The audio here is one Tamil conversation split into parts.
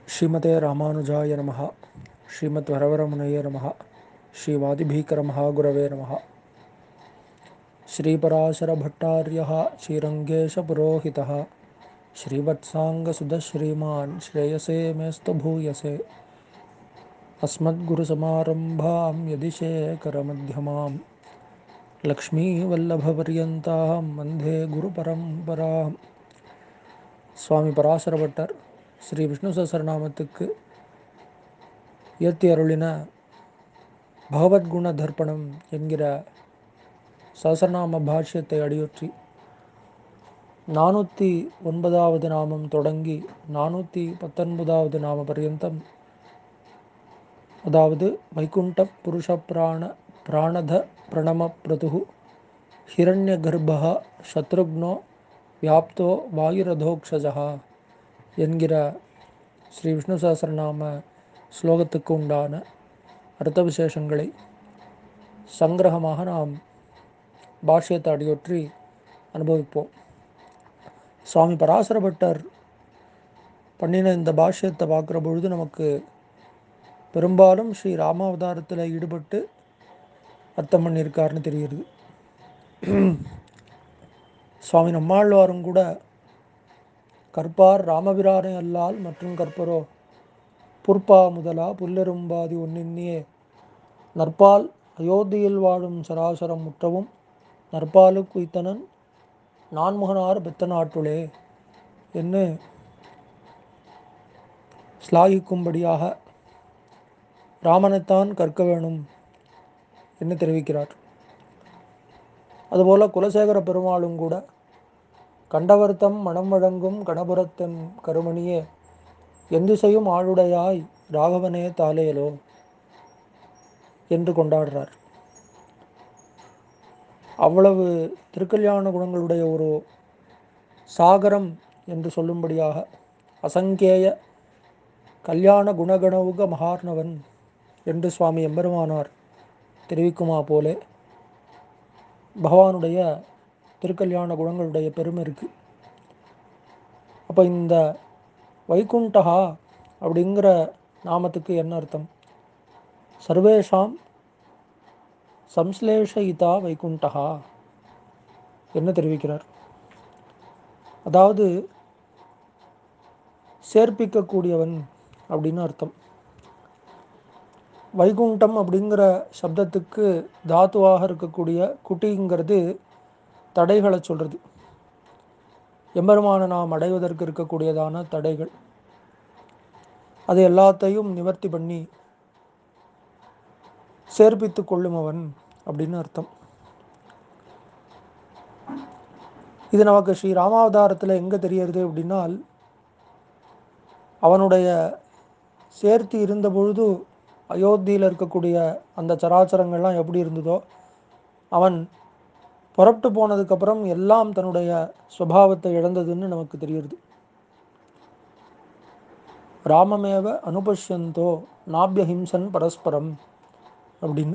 ஸ்ரீமதே ராமானுஜாய நமः ஸ்ரீமத் வரவரமுனைய நமः ஸ்ரீவாதிபீகரமஹாகுரவே நமः श्रीपराशरभट्टार्यः श्रीरङ्गेशपुरोहितः श्रीवत्साङ्गसुधश्रीमान् श्रेयसे मेस्तु भूयसे अस्मद्गुरुसमारम्भां यदिशेखरमध्यमां लक्ष्मीवल्लभपर्यन्तां वन्दे குருபரம்பராம் சுவாமி பராசரபட்டர் ஸ்ரீ விஷ்ணு சஹஸ்ரநாமத்துக்கு இயற்றி அருளின பகவத்குண தர்ப்பணம் என்கிற சஹஸ்ரநாம பாஷ்யத்தை அடியொற்றி நானூற்றி ஒன்பதாவது நாமம் தொடங்கி நானூற்றி பத்தொன்பதாவது நாம பர்யந்தம் அதாவது வைகுண்ட புருஷ பிராண பிராணத பிரணம பிரது ஹிரண்ய கர்ப்ப சத்ருக்னோ வியாப்தோ வாயுரதோக்ஷஜா என்கிற ஸ்ரீ விஷ்ணு சஹஸ்ரநாம ஸ்லோகத்துக்கு உண்டான அர்த்த விசேஷங்களை சங்கிரகமாக நாம் பாஷ்யத்தை அடியொற்றி அனுபவிப்போம் சுவாமி பராசரபட்டர் பண்ணின இந்த பாஷ்யத்தை பார்க்குற பொழுது நமக்கு பெரும்பாலும் ஸ்ரீ ராமாவதாரத்தில் ஈடுபட்டு அர்த்தம் பண்ணியிருக்காருன்னு தெரியுது சுவாமி நம்மாழ்வாரும் கூட கற்பார் ராமபிரானை அல்லால் மற்றும் கற்பரோ புற்பா முதலா புல்லெரும்பாதி ஒன்னின்னியே நற்பால் அயோத்தியில் வாழும் சராசரம் முற்றவும் நற்பாலு குய்த்தனன் நான்முகனார் பெத்த நாட்டுளே என்று ஸ்லாகிக்கும்படியாக ராமனைத்தான் கற்க வேணும் என்று தெரிவிக்கிறார் அதுபோல குலசேகர பெருமாளும் கூட கண்டவர்த்தம் மனம் வழங்கும் கணபுரத்தன் கருமணியே எந்திசையும் ஆளுடையாய் ராகவனே தாலேலோ என்று கொண்டாடுறார் அவ்வளவு திருக்கல்யாண குணங்களுடைய ஒரு சாகரம் என்று சொல்லும்படியாக அசங்கேய கல்யாண குணகணவுக மகார்ணவன் என்று சுவாமி எம்பெருமானார் தெரிவிக்குமா போலே பகவானுடைய திருக்கல்யாண குணங்களுடைய பெருமை இருக்குது அப்போ இந்த வைகுண்டகா அப்படிங்கிற நாமத்துக்கு என்ன அர்த்தம் சர்வேஷாம் சம்ஸ்லேஷயிதா வைகுண்டகா என்ன தெரிவிக்கிறார் அதாவது சேர்ப்பிக்கக்கூடியவன் அப்படின்னு அர்த்தம் வைகுண்டம் அப்படிங்கிற சப்தத்துக்கு தாத்துவாக இருக்கக்கூடிய குட்டிங்கிறது தடைகளை சொல்கிறது எம்பெருமான நாம் அடைவதற்கு இருக்கக்கூடியதான தடைகள் அது எல்லாத்தையும் நிவர்த்தி பண்ணி சேர்ப்பித்து கொள்ளும் அவன் அப்படின்னு அர்த்தம் இது நமக்கு ஸ்ரீ ராமாவதாரத்தில் எங்கே தெரியறது அப்படின்னால் அவனுடைய சேர்த்தி இருந்த பொழுது அயோத்தியில் இருக்கக்கூடிய அந்த சராச்சரங்கள்லாம் எப்படி இருந்ததோ அவன் புறப்பட்டு போனதுக்கப்புறம் எல்லாம் தன்னுடைய சுவாவத்தை இழந்ததுன்னு நமக்கு தெரியுது ராமமேவ அனுபஷ்யந்தோ நாபியஹிம்சன் பரஸ்பரம் அப்படின்னு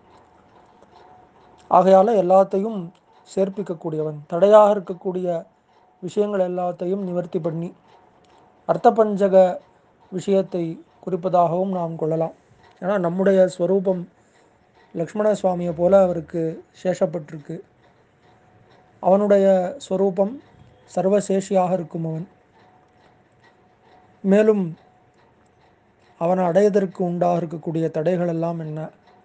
ஆகையால் எல்லாத்தையும் சேர்ப்பிக்கக்கூடியவன் தடையாக இருக்கக்கூடிய விஷயங்கள் எல்லாத்தையும் நிவர்த்தி பண்ணி அர்த்தபஞ்சக விஷயத்தை குறிப்பதாகவும் நாம் கொள்ளலாம் ஏன்னா நம்முடைய ஸ்வரூபம் லக்ஷ்மண சுவாமியை போல அவருக்கு சேஷப்பட்டிருக்கு அவனுடைய ஸ்வரூபம் சர்வசேஷியாக இருக்கும் அவன் மேலும் அவனை அடைவதற்கு உண்டாக இருக்கக்கூடிய தடைகள் எல்லாம் என்ன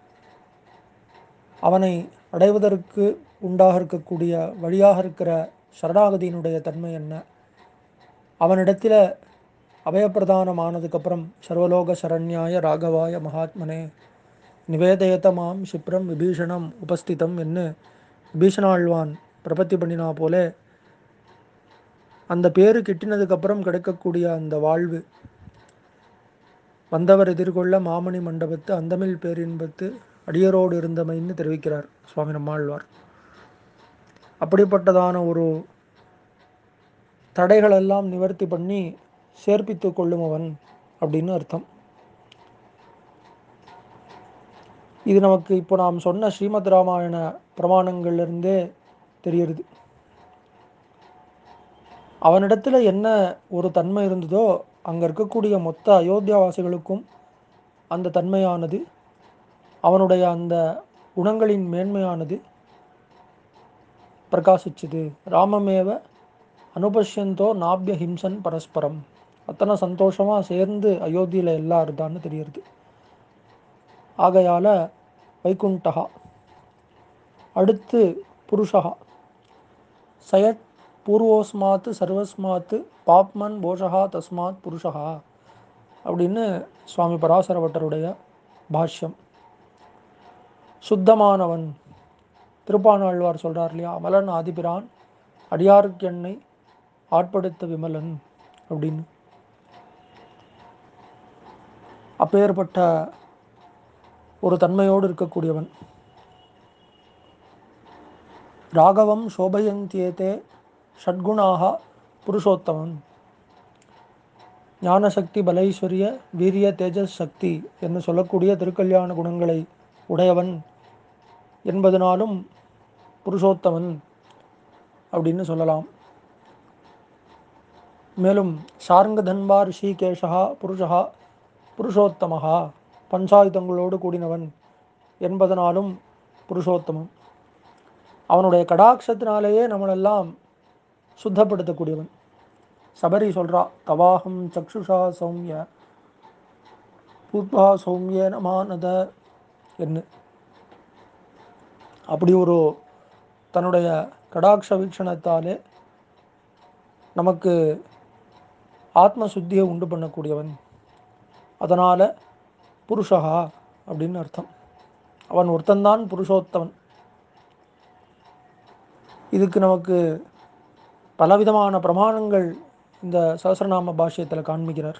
அவனை அடைவதற்கு உண்டாக இருக்கக்கூடிய வழியாக இருக்கிற சரணாகதியினுடைய தன்மை என்ன அவனிடத்தில் அபயப்பிரதானமானதுக்கப்புறம் சர்வலோக சரண்யாய ராகவாய மகாத்மனே நிவேதயத மாம் சிப்ரம் விபீஷணம் உபஸ்திதம் என்று விபீஷணாழ்வான் பிரபத்தி பண்ணினா போல அந்த பேரு கிட்டினதுக்கப்புறம் கிடைக்கக்கூடிய அந்த வாழ்வு வந்தவர் எதிர்கொள்ள மாமணி மண்டபத்து அந்தமில் பேரின்பத்து அடியரோடு இருந்தமைன்னு தெரிவிக்கிறார் சுவாமி நம்மாழ்வார் அப்படிப்பட்டதான ஒரு தடைகளெல்லாம் நிவர்த்தி பண்ணி சேர்ப்பித்து கொள்ளும் அவன் அப்படின்னு அர்த்தம் இது நமக்கு இப்போ நாம் சொன்ன ஸ்ரீமத் ராமாயண பிரமாணங்கள்லேருந்தே தெரியுது அவனிடத்தில் என்ன ஒரு தன்மை இருந்ததோ அங்கே இருக்கக்கூடிய மொத்த அயோத்தியாவாசிகளுக்கும் அந்த தன்மையானது அவனுடைய அந்த குணங்களின் மேன்மையானது பிரகாசிச்சுது ராமமேவ அனுபஷ்யந்தோ நாபிய ஹிம்சன் பரஸ்பரம் அத்தனை சந்தோஷமாக சேர்ந்து அயோத்தியில் எல்லாம் இருந்தான்னு தெரியுது ஆகையால் வைகுண்டகா அடுத்து புருஷா சயத் பூர்வோஸ்மாத்து சர்வஸ்மாத்து பாப்மன் போஷகா தஸ்மாத் புருஷகா அப்படின்னு சுவாமி பராசரவட்டருடைய பாஷ்யம் சுத்தமானவன் திருப்பானாழ்வார் சொல்கிறார் இல்லையா அமலன் ஆதிபிரான் அடியாருக்கு என்னை ஆட்படுத்த விமலன் அப்படின்னு அப்பேற்பட்ட ஒரு தன்மையோடு இருக்கக்கூடியவன் ராகவம் சோபயந்தியேதே ஷட்குணாக புருஷோத்தமன் ஞானசக்தி பலைஸ்வரிய வீரிய தேஜஸ் சக்தி என்று சொல்லக்கூடிய திருக்கல்யாண குணங்களை உடையவன் என்பதனாலும் புருஷோத்தமன் அப்படின்னு சொல்லலாம் மேலும் சார்ங்க தன்வா ரிஷிகேஷா புருஷா புருஷோத்தமஹா பஞ்சாயுதங்களோடு கூடினவன் என்பதனாலும் புருஷோத்தமம் அவனுடைய கடாட்சத்தினாலேயே நம்மளெல்லாம் சுத்தப்படுத்தக்கூடியவன் சபரி சொல்றா தவாகம் சக்ஷுஷா சௌமிய பூத்வா சௌமிய நமானத என்று அப்படி ஒரு தன்னுடைய கடாட்ச வீக்ஷணத்தாலே நமக்கு ஆத்ம சுத்தியை உண்டு பண்ணக்கூடியவன் அதனால் புருஷகா அப்படின்னு அர்த்தம் அவன் ஒருத்தன்தான் புருஷோத்தமன் இதுக்கு நமக்கு பலவிதமான பிரமாணங்கள் இந்த சஹஸ்ரநாம பாஷ்யத்தில் காண்பிக்கிறார்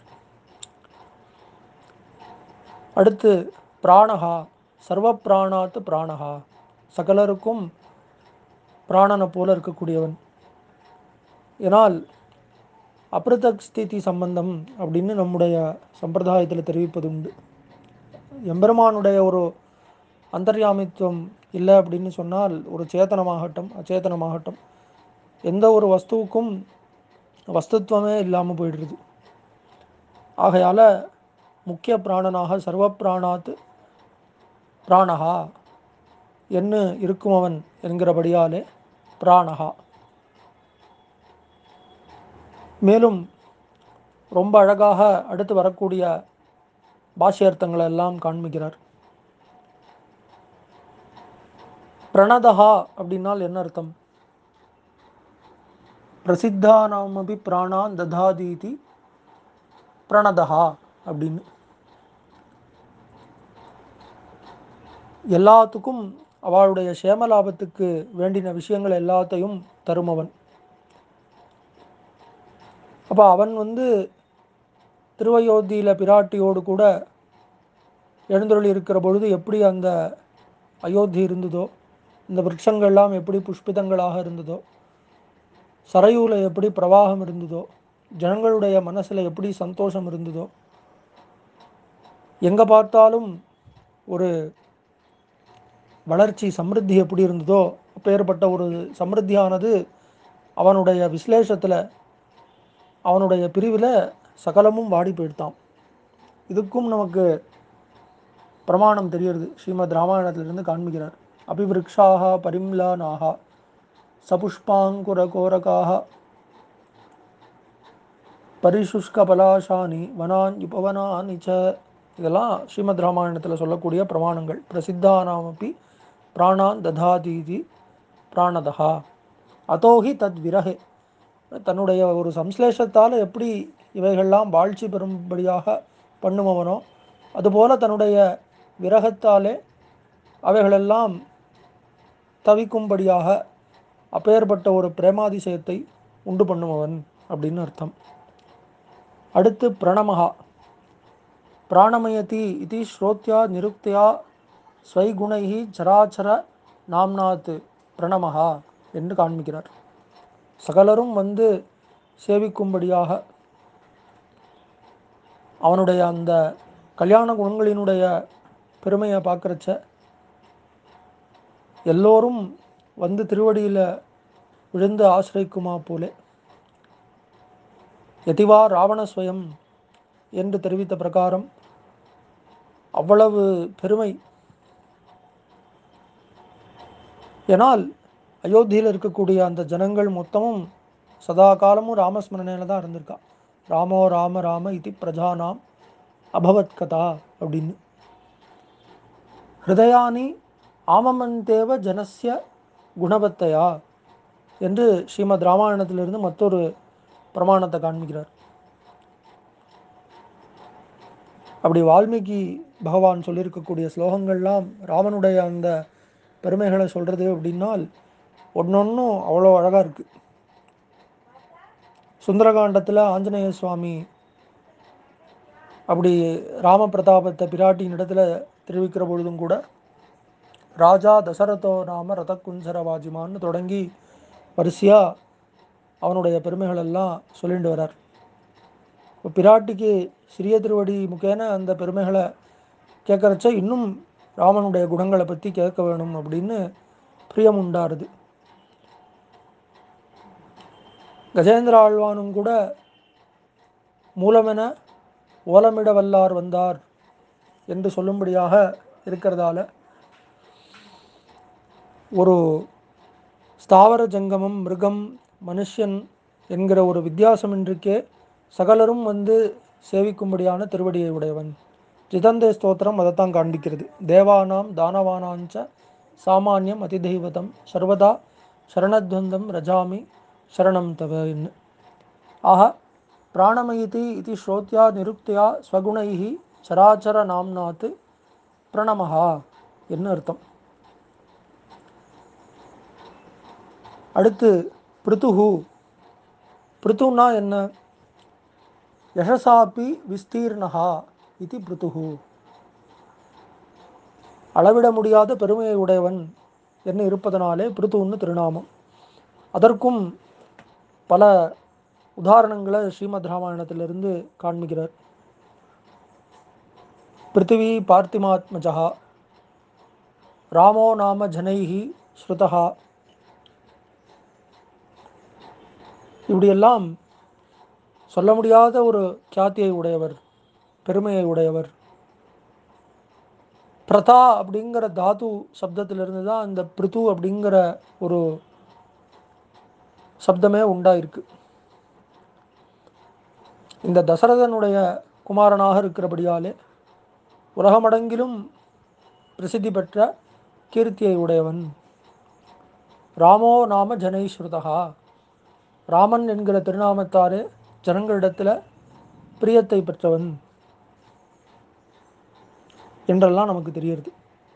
அடுத்து பிராணஹா சர்வ பிராணாத்து பிராணஹா சகலருக்கும் பிராணனை போல இருக்கக்கூடியவன் ஏனால் அப்ரதக் ஸ்திதி சம்பந்தம் அப்படின்னு நம்முடைய சம்பிரதாயத்தில் தெரிவிப்பது உண்டு எம்பெருமானுடைய ஒரு அந்தர்யாமித்துவம் இல்லை அப்படின்னு சொன்னால் ஒரு சேத்தனமாகட்டும் அச்சேதனமாகட்டும் எந்த ஒரு வஸ்துவுக்கும் வஸ்துத்வமே இல்லாமல் போயிடுறது ஆகையால் முக்கிய பிராணனாக சர்வ பிராணாத்து பிராணஹா என்ன இருக்கும் அவன் என்கிறபடியாலே பிராணஹா மேலும் ரொம்ப அழகாக அடுத்து வரக்கூடிய பாஷ்யார்த்தங்களை எல்லாம் காண்பிக்கிறார் பிரணதஹா அப்படின்னால் என்ன அர்த்தம் பிரசித்தானாமபி பிராணான் ததாதீதி பிரணதஹா அப்படின்னு எல்லாத்துக்கும் அவளுடைய சேமலாபத்துக்கு வேண்டின விஷயங்கள் எல்லாத்தையும் தருமவன் அப்போ அவன் வந்து திருவயோத்தியில் பிராட்டியோடு கூட எழுந்தருளி இருக்கிற பொழுது எப்படி அந்த அயோத்தி இருந்ததோ இந்த விருட்சங்கள்லாம் எப்படி புஷ்பிதங்களாக இருந்ததோ சரையூல எப்படி பிரவாகம் இருந்ததோ ஜனங்களுடைய மனசில் எப்படி சந்தோஷம் இருந்ததோ எங்கே பார்த்தாலும் ஒரு வளர்ச்சி சமிருத்தி எப்படி இருந்ததோ அப்பேற்பட்ட ஒரு சமிருத்தியானது அவனுடைய விஸ்லேஷத்தில் அவனுடைய பிரிவில் சகலமும் வாடி போயிடுத்தான் இதுக்கும் நமக்கு பிரமாணம் தெரியுது ஸ்ரீமத் ராமாயணத்திலிருந்து காண்பிக்கிறார் அபிவிருக்ஷாக பரிம்லானாக சபுஷ்பாங்குர கோரகாக பரிசுஷ்க பலாசானி வனான் உபவனானி ச இதெல்லாம் ஸ்ரீமத் ராமாயணத்தில் சொல்லக்கூடிய பிரமாணங்கள் பிரசித்தானாமப்பி பிராணான் ததாதீதி பிராணதா அதோஹி தத் விரகே தன்னுடைய ஒரு சம்ஸ்லேஷத்தால் எப்படி இவைகள்லாம் வாழ்ச்சி பெறும்படியாக பண்ணுபவனோ அதுபோல தன்னுடைய விரகத்தாலே அவைகளெல்லாம் தவிக்கும்படியாக அப்பேற்பட்ட ஒரு பிரேமாதிசயத்தை உண்டு பண்ணுபவன் அப்படின்னு அர்த்தம் அடுத்து பிரணமகா பிராணமயதி இது ஸ்ரோத்யா நிருக்தியா ஸ்வைகுணைஹி சராச்சர நாம்நாத் பிரணமகா என்று காண்பிக்கிறார் சகலரும் வந்து சேவிக்கும்படியாக அவனுடைய அந்த கல்யாண குணங்களினுடைய பெருமையை பார்க்குறச்ச எல்லோரும் வந்து திருவடியில் விழுந்து ஆசிரிக்குமா போலே எதிவா ராவணஸ்வயம் என்று தெரிவித்த பிரகாரம் அவ்வளவு பெருமை ஏனால் அயோத்தியில் இருக்கக்கூடிய அந்த ஜனங்கள் மொத்தமும் சதா காலமும் ராமஸ்மரணையில் தான் இருந்திருக்கா ராமோ ராம ராம இது பிரஜானாம் அபவத் கதா அப்படின்னு ஹிருதயானி ஆமமந்தேவ ஜனஸ்ய குணவத்தையா என்று ஸ்ரீமத் ராமாயணத்திலிருந்து மற்றொரு பிரமாணத்தை காண்பிக்கிறார் அப்படி வால்மீகி பகவான் சொல்லியிருக்கக்கூடிய ஸ்லோகங்கள்லாம் ராமனுடைய அந்த பெருமைகளை சொல்கிறது அப்படின்னால் ஒன்றொன்றும் அவ்வளோ அழகாக இருக்குது சுந்தரகாண்டத்தில் ஆஞ்சநேய சுவாமி அப்படி ராம பிரதாபத்தை பிராட்டியின் இடத்துல தெரிவிக்கிற பொழுதும் கூட ராஜா தசரதோ நாம ரதகுஞ்சர வாஜிமான்னு தொடங்கி வரிசையாக அவனுடைய பெருமைகள் எல்லாம் சொல்லிட்டு வரார் இப்போ பிராட்டிக்கு சிறிய திருவடி முக்கேன அந்த பெருமைகளை கேட்குறச்ச இன்னும் ராமனுடைய குணங்களை பற்றி கேட்க வேணும் அப்படின்னு பிரியம் உண்டாருது கஜேந்திர ஆழ்வானும் கூட மூலமென ஓலமிட வல்லார் வந்தார் என்று சொல்லும்படியாக இருக்கிறதால ஒரு ஸ்தாவர ஜங்கமம் மிருகம் மனுஷன் என்கிற ஒரு வித்தியாசமின்றிக்கே சகலரும் வந்து சேவிக்கும்படியான திருவடியை உடையவன் ஜிதந்தே ஸ்தோத்திரம் அதைத்தான் காண்பிக்கிறது தேவானாம் தானவானாஞ்ச சாமானியம் அதிதெய்வதம் சர்வதா சரணத்வந்தம் ரஜாமி சரணம் தவன்னு ஆக பிராணமயிதி இது ஸ்ரோத்யா நிருக்தியா ஸ்வகுணைஹி சராச்சர நாம்நாத் பிரணமஹா என்ன அர்த்தம் அடுத்து பிருத்துஹு பிருத்துனா என்ன யசசாப்பி விஸ்தீர்ணஹா இது பிருத்துஹு அளவிட முடியாத பெருமையை உடையவன் என்ன இருப்பதனாலே பிருத்துன்னு திருநாமம் அதற்கும் பல உதாரணங்களை ஸ்ரீமத் ராமாயணத்திலிருந்து காண்பிக்கிறார் பிருத்திவி பார்த்திமாத்மஜா ராமோ நாம ஜனைஹி ஸ்ருதா இப்படியெல்லாம் சொல்ல முடியாத ஒரு கியாத்தியை உடையவர் பெருமையை உடையவர் பிரதா அப்படிங்கிற தாது சப்தத்திலிருந்து தான் இந்த பிருத்து அப்படிங்கிற ஒரு சப்தமே உண்டாயிருக்கு இந்த தசரதனுடைய குமாரனாக இருக்கிறபடியாலே உலகமடங்கிலும் பிரசித்தி பெற்ற கீர்த்தியை உடையவன் ராமோ நாம ஜனைஸ்ருதா ராமன் என்கிற திருநாமத்தாரே ஜனங்களிடத்தில் பிரியத்தை பெற்றவன் என்றெல்லாம் நமக்கு தெரியுது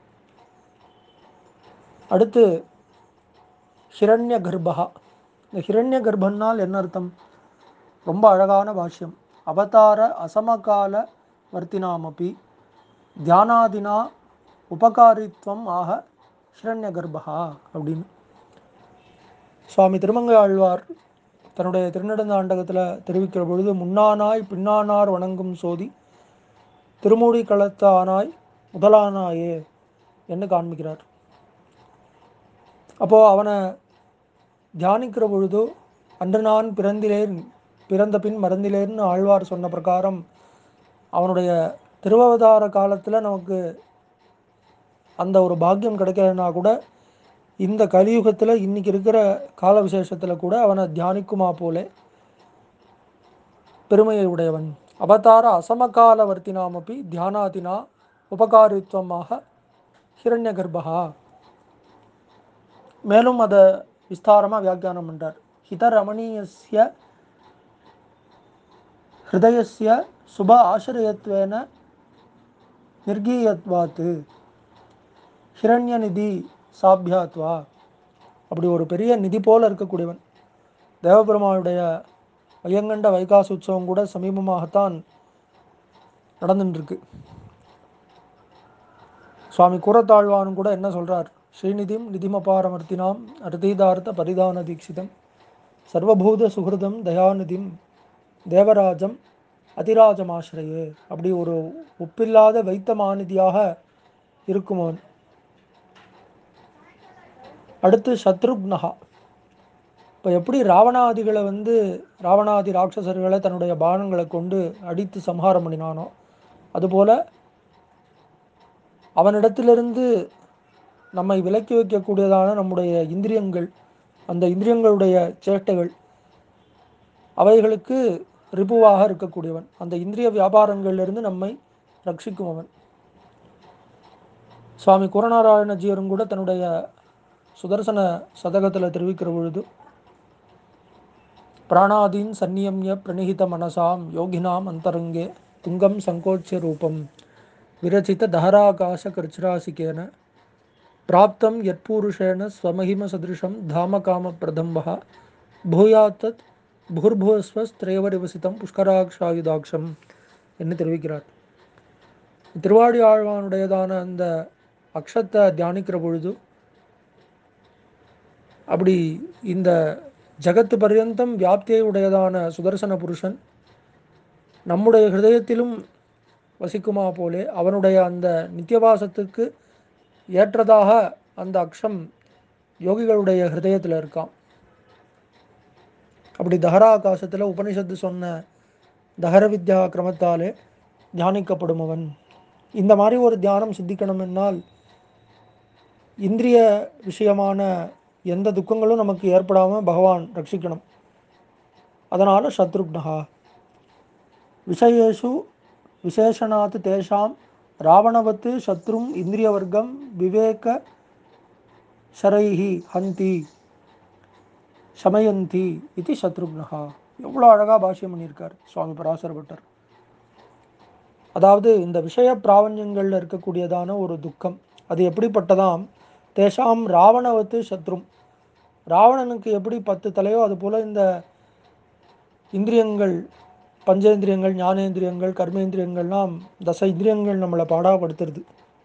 அடுத்து ஹிரண்ய கர்ப்பகா இந்த ஹிரண்ய கர்ப்பன்னால் என்ன அர்த்தம் ரொம்ப அழகான பாஷ்யம் அவதார அசமகால வர்த்தினாமப்பி தியானாதினா உபகாரித்வம் ஆக ஹிரண்ய கர்ப்பகா அப்படின்னு சுவாமி திருமங்கை ஆழ்வார் தன்னுடைய திருநெடுந்தாண்டகத்தில் தெரிவிக்கிற பொழுது முன்னானாய் பின்னானார் வணங்கும் சோதி திருமூடி களத்தானாய் முதலானாயே என்று காண்பிக்கிறார் அப்போது அவனை தியானிக்கிற பொழுது அன்று நான் பிறந்திலேன் பிறந்த பின் மறந்திலேன்னு ஆழ்வார் சொன்ன பிரகாரம் அவனுடைய திருவவதார காலத்தில் நமக்கு அந்த ஒரு பாக்கியம் கிடைக்கலனா கூட இந்த கலியுகத்தில் இன்னைக்கு இருக்கிற கால விசேஷத்தில் கூட அவனை தியானிக்குமா போலே பெருமையை உடையவன் அவதார அசமகால வர்த்தினாமப்பி தியானாதினா உபகாரித்வமாக ஹிரண்ய கர்ப்பகா மேலும் அதை விஸ்தாரமாக வியாக்கியானம் பண்றார் ஹிதரமணீயஸ்ய ஹிருதயஸ்ய சுப ஆசிரியத்வேன நிர்கீயத்வாத்து ஹிரண்யநிதி சாபியாத்வா அப்படி ஒரு பெரிய நிதி போல இருக்கக்கூடியவன் தேவபெருமானுடைய ஐயங்கண்ட வைகாச உற்சவம் கூட சமீபமாகத்தான் நடந்துட்டுருக்கு சுவாமி கூறத்தாழ்வானும் கூட என்ன சொல்றார் ஸ்ரீநிதிம் நிதிமபாரமர்த்தினாம் அர்த்தீதார்த்த பரிதான தீட்சிதம் சர்வபூத சுகிருதம் தயாநிதிம் தேவராஜம் அதிராஜமாசிரையே அப்படி ஒரு ஒப்பில்லாத வைத்த மாநிதியாக இருக்குமவன் அடுத்து சத்ருக்னஹா இப்போ எப்படி ராவணாதிகளை வந்து ராவணாதி ராட்சசர்களை தன்னுடைய பானங்களை கொண்டு அடித்து சம்ஹாரம் பண்ணினானோ அதுபோல் அவனிடத்திலிருந்து நம்மை விலக்கி வைக்கக்கூடியதான நம்முடைய இந்திரியங்கள் அந்த இந்திரியங்களுடைய சேட்டைகள் அவைகளுக்கு ரிபுவாக இருக்கக்கூடியவன் அந்த இந்திரிய வியாபாரங்களிலிருந்து நம்மை ரட்சிக்குமவன் சுவாமி குரநாராயணஜியரும் கூட தன்னுடைய சுதர்சன சதகத்தில் தெரிவிக்கிற பொழுது பிராணாதீன் சந்நியம்ய பிரணிகித மனசாம் யோகினாம் அந்தரங்கே துங்கம் சங்கோச்சிய ரூபம் விரச்சித தஹராகாச கர்ச்சிராசிகேன பிராப்தம் யற்பூருஷேன ஸ்வமகிம சதிருஷம் தாம காம பிரதம்பா பூயாத்தத் புகுர்புவஸ்வஸ்திரேவரிவசிதம் புஷ்கராக்ஷாயுதாட்சம் என்று தெரிவிக்கிறார் திருவாடி ஆழ்வானுடையதான அந்த அக்ஷத்தை தியானிக்கிற பொழுது அப்படி இந்த ஜகத்து பர்யந்தம் வியாப்தியை உடையதான சுதர்சன புருஷன் நம்முடைய ஹிருதயத்திலும் வசிக்குமா போலே அவனுடைய அந்த நித்தியவாசத்துக்கு ஏற்றதாக அந்த அக்ஷம் யோகிகளுடைய ஹிருதயத்தில் இருக்கான் அப்படி தஹரா ஆகாசத்தில் உபனிஷத்து சொன்ன தஹர வித்யா கிரமத்தாலே தியானிக்கப்படுமவன் இந்த மாதிரி ஒரு தியானம் சித்திக்கணும்னால் இந்திரிய விஷயமான எந்த துக்கங்களும் நமக்கு ஏற்படாமல் பகவான் ரட்சிக்கணும் அதனால் சத்ருக்னஹா விஷயேஷு விசேஷனாத் தேஷாம் ராவணவத்து சத்ரும் இந்திரிய வர்க்கம் விவேக ஷரைஹி ஹந்தி சமயந்தி இது சத்ருக்னஹா எவ்வளோ அழகாக பாஷ்யம் பண்ணியிருக்கார் சுவாமி பராசர பட்டர் அதாவது இந்த விஷய பிராவண்யங்களில் இருக்கக்கூடியதான ஒரு துக்கம் அது எப்படிப்பட்டதாம் தேஷாம் ராவணவத்து சத்ரும் ராவணனுக்கு எப்படி பத்து தலையோ அதுபோல் இந்த இந்திரியங்கள் பஞ்சேந்திரியங்கள் ஞானேந்திரியங்கள் கர்மேந்திரியங்கள்லாம் தச இந்திரியங்கள் நம்மளை பாடாப்படுத்துறது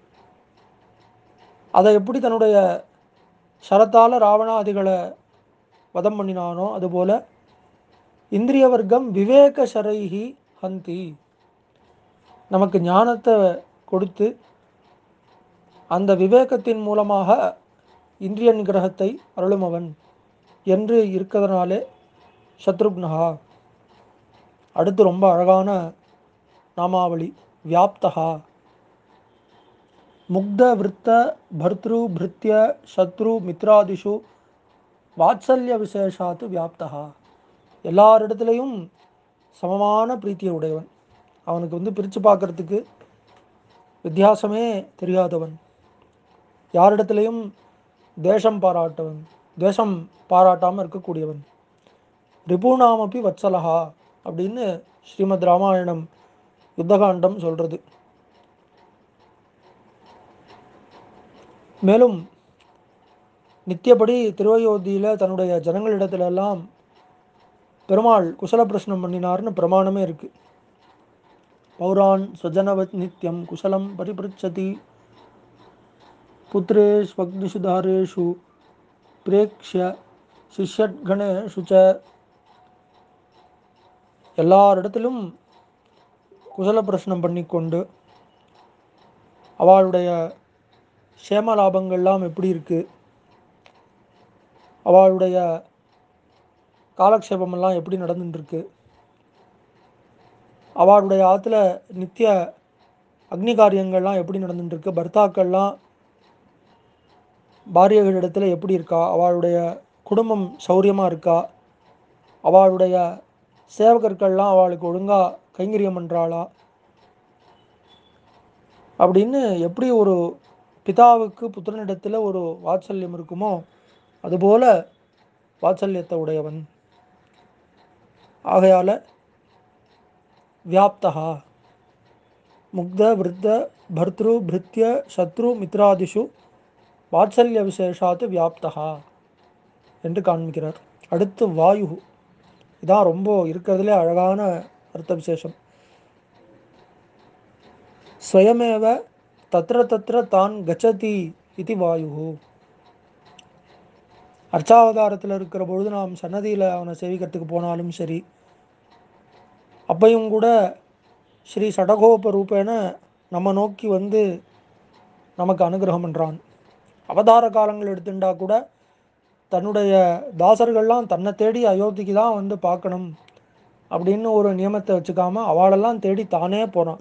அதை எப்படி தன்னுடைய சரத்தால் ராவணாதிகளை வதம் பண்ணினானோ அதுபோல் இந்திரிய வர்க்கம் விவேக சரைஹி ஹந்தி நமக்கு ஞானத்தை கொடுத்து அந்த விவேகத்தின் மூலமாக இந்திரிய நிகிரகத்தை அருளுமவன் என்று இருக்கிறதுனாலே சத்ருக்னஹா அடுத்து ரொம்ப அழகான நாமாவளி வியாப்தகா முக்த விருத்த பர்த்ரு பிருத்திய சத்ரு மித்ராதிஷு வாத்சல்ய விசேஷாத்து வியாப்தகா எல்லாரிடத்துலையும் சமமான பிரீத்தியை உடையவன் அவனுக்கு வந்து பிரித்து பார்க்கறதுக்கு வித்தியாசமே தெரியாதவன் யாரிடத்துலையும் தேசம் பாராட்டவன் தேசம் பாராட்டாமல் இருக்கக்கூடியவன் ரிபுணாமப்பி வத்சலஹா அப்படின்னு ஸ்ரீமத் ராமாயணம் யுத்தகாண்டம் சொல்கிறது மேலும் நித்தியப்படி திருவயோத்தியில் தன்னுடைய ஜனங்களிடத்திலெல்லாம் பெருமாள் குசல பிரஷ்னம் பண்ணினார்னு பிரமாணமே இருக்குது பௌரான் சுஜனவத் நித்யம் குசலம் பரிபிருச்சதி புத்திரேஷ்வக்னிஷு தாரேஷு பிரேக்ஷ சிஷ்யட்கணேஷு ச எல்லாரிடத்திலும் குசல பிரஷ்னம் பண்ணிக்கொண்டு அவளுடைய சேம லாபங்கள்லாம் எப்படி இருக்குது அவளுடைய காலக்ஷேபமெல்லாம் எப்படி நடந்துட்டுருக்கு அவளுடைய ஆற்றுல நித்திய அக்னி காரியங்கள்லாம் எப்படி நடந்துட்டுருக்கு பர்த்தாக்கள்லாம் பாரியர்களிடத்தில் எப்படி இருக்கா அவளுடைய குடும்பம் சௌரியமாக இருக்கா அவளுடைய சேவகர்கள்லாம் அவளுக்கு ஒழுங்காக கைங்கரியம் பண்ணுறாளா அப்படின்னு எப்படி ஒரு பிதாவுக்கு புத்திரனிடத்தில் ஒரு வாத்சல்யம் இருக்குமோ அதுபோல வாத்சல்யத்தை உடையவன் ஆகையால் வியாப்தகா முக்த விருத்த பர்த்ரு பிருத்திய சத்ரு மித்ராதிஷு வாத்சல்ய விசேஷாத்து வியாப்தகா என்று காண்பிக்கிறார் அடுத்து வாயு இதான் ரொம்ப இருக்கிறதுலே அழகான அர்த்த விசேஷம் ஸ்வயமேவ தத்திர தத்திர தான் கச்சதி இது வாயு அர்ச்சாவதாரத்தில் இருக்கிற பொழுது நாம் சன்னதியில் அவனை சேவிக்கிறதுக்கு போனாலும் சரி அப்பையும் கூட ஸ்ரீ சடகோப ரூபேன நம்ம நோக்கி வந்து நமக்கு அனுகிரகம் பண்ணுறான் அவதார காலங்கள் எடுத்துட்டா கூட தன்னுடைய தாசர்கள்லாம் தன்னை தேடி அயோத்திக்கு தான் வந்து பார்க்கணும் அப்படின்னு ஒரு நியமத்தை வச்சுக்காம அவளெல்லாம் தேடி தானே போனான்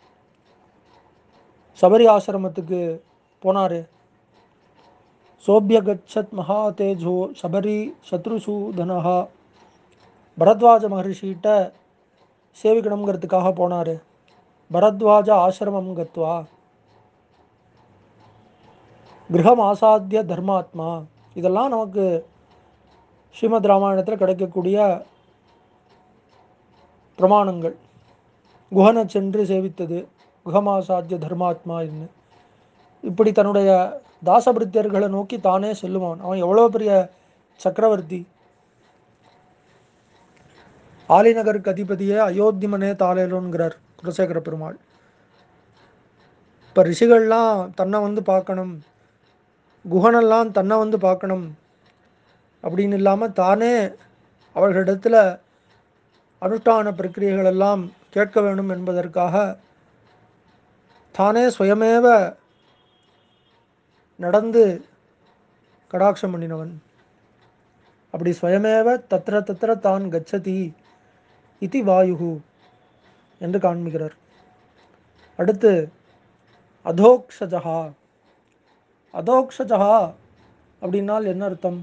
சபரி ஆசிரமத்துக்கு போனார் சோபியகச்சத் மகா தேஜோ சபரி சத்ருசூதனஹா பரத்வாஜ மகர்ஷிகிட்ட சேவிக்கணுங்கிறதுக்காக போனார் பரத்வாஜ ஆசிரமம் கத்வா கிரகம் ஆசாத்திய தர்மாத்மா இதெல்லாம் நமக்கு ஸ்ரீமத் ராமாயணத்தில் கிடைக்கக்கூடிய பிரமாணங்கள் குஹனை சென்று சேவித்தது குஹமாசாத்திய தர்மாத்மா என்ன இப்படி தன்னுடைய தாசபிருத்தியர்களை நோக்கி தானே செல்லுவான் அவன் எவ்வளோ பெரிய சக்கரவர்த்தி ஆலிநகருக்கு அதிபதியே அயோத்திமனே தாளேலோன்கிறார் குலசேகர பெருமாள் இப்போ ரிஷிகள்லாம் தன்னை வந்து பார்க்கணும் குஹனெல்லாம் தன்னை வந்து பார்க்கணும் அப்படின்னு இல்லாமல் தானே அவர்களிடத்தில் அனுஷ்டான பிரக்கிரியைகள் எல்லாம் கேட்க வேண்டும் என்பதற்காக தானே சுயமேவ நடந்து கடாட்சம் பண்ணினவன் அப்படி சுயமேவ தத்திர தத்திர தான் கச்சதி இதி வாயு என்று காண்பிக்கிறார் அடுத்து அதோக்ஷஜா அதோக்ஷஜா அப்படின்னால் என்ன அர்த்தம்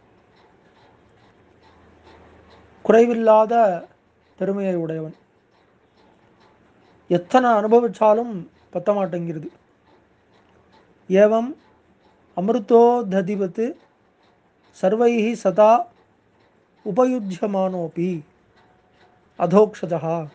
குறைவில்லாத பெருமையை உடையவன் எத்தனை அனுபவிச்சாலும் பத்த மாட்டேங்கிறது ஏவம் அமிர்தோ ததிவத்து சர்வைஹி சதா உபயுஜ்யமானோபி அதோக்ஷஜா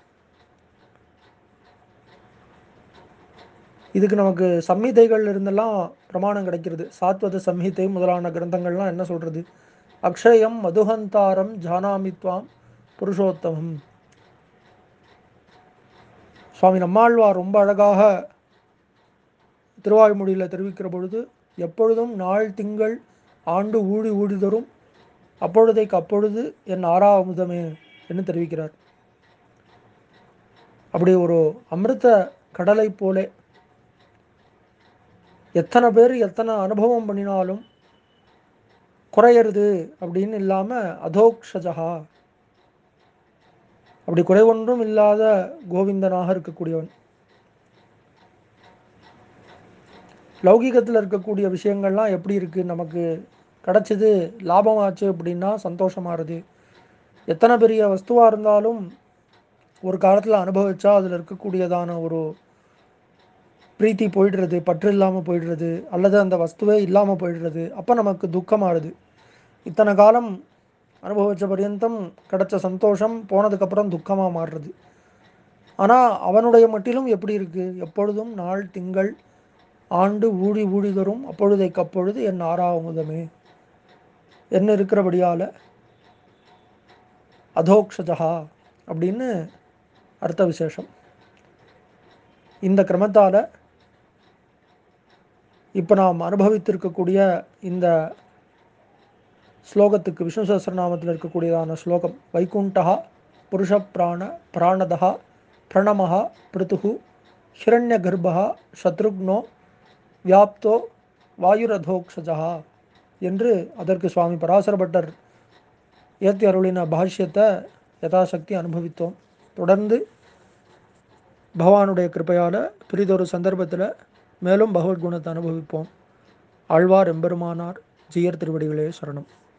இதுக்கு நமக்கு சம்ஹிதைகள் இருந்தெல்லாம் பிரமாணம் கிடைக்கிறது சாத்வத சம்ஹிதை முதலான கிரந்தங்கள்லாம் என்ன சொல்கிறது அக்ஷயம் மதுஹந்தாரம் ஜானாமித்வாம் புருஷோத்தமம் சுவாமி நம்மாழ்வார் ரொம்ப அழகாக திருவாய்மொழியில் தெரிவிக்கிற பொழுது எப்பொழுதும் நாள் திங்கள் ஆண்டு ஊழி ஊழி தரும் அப்பொழுதைக்கு அப்பொழுது என் ஆறா அமுதமே என்று தெரிவிக்கிறார் அப்படி ஒரு அமிர்த கடலை போலே எத்தனை பேர் எத்தனை அனுபவம் பண்ணினாலும் குறையிறது அப்படின்னு இல்லாமல் அதோக்ஷஜா அப்படி குறை ஒன்றும் இல்லாத கோவிந்தனாக இருக்கக்கூடியவன் லௌகீகத்தில் இருக்கக்கூடிய விஷயங்கள்லாம் எப்படி இருக்குது நமக்கு கிடச்சிது லாபமாச்சு அப்படின்னா சந்தோஷமாகுது எத்தனை பெரிய வஸ்துவாக இருந்தாலும் ஒரு காலத்தில் அனுபவிச்சா அதில் இருக்கக்கூடியதான ஒரு பிரீத்தி போயிடுறது பற்று இல்லாமல் போயிடுறது அல்லது அந்த வஸ்துவே இல்லாமல் போயிடுறது அப்போ நமக்கு துக்கமாகுது இத்தனை காலம் அனுபவிச்ச பர்யந்தம் கிடைச்ச சந்தோஷம் போனதுக்கப்புறம் துக்கமாக மாறுறது ஆனால் அவனுடைய மட்டிலும் எப்படி இருக்குது எப்பொழுதும் நாள் திங்கள் ஆண்டு ஊழி ஊழி தரும் அப்பொழுதைக்கு அப்பொழுது என் ஆறாவமுதமே என்ன இருக்கிறபடியால் அதோக்ஷஜா அப்படின்னு அர்த்த விசேஷம் இந்த கிரமத்தால் இப்போ நாம் அனுபவித்திருக்கக்கூடிய இந்த ஸ்லோகத்துக்கு விஷ்ணு சஹஸ்ரநாமத்தில் இருக்கக்கூடியதான ஸ்லோகம் வைகுண்டா புருஷ பிராண பிராணதா பிரணமஹா பிருத்துகு ஹிரண்ய கர்ப்பா சத்ருக்னோ வியாப்தோ வாயுரதோக்ஷஜா என்று அதற்கு சுவாமி பராசர பட்டர் ஏத்தி அருளின பாஷ்யத்தை யதாசக்தி அனுபவித்தோம் தொடர்ந்து பகவானுடைய கிருப்பையால் பிரிதொரு சந்தர்ப்பத்தில் மேலும் பகவத்குணத்தை அனுபவிப்போம் ஆழ்வார் எம்பெருமானார் ஜீயர் திருவடிகளே சரணம்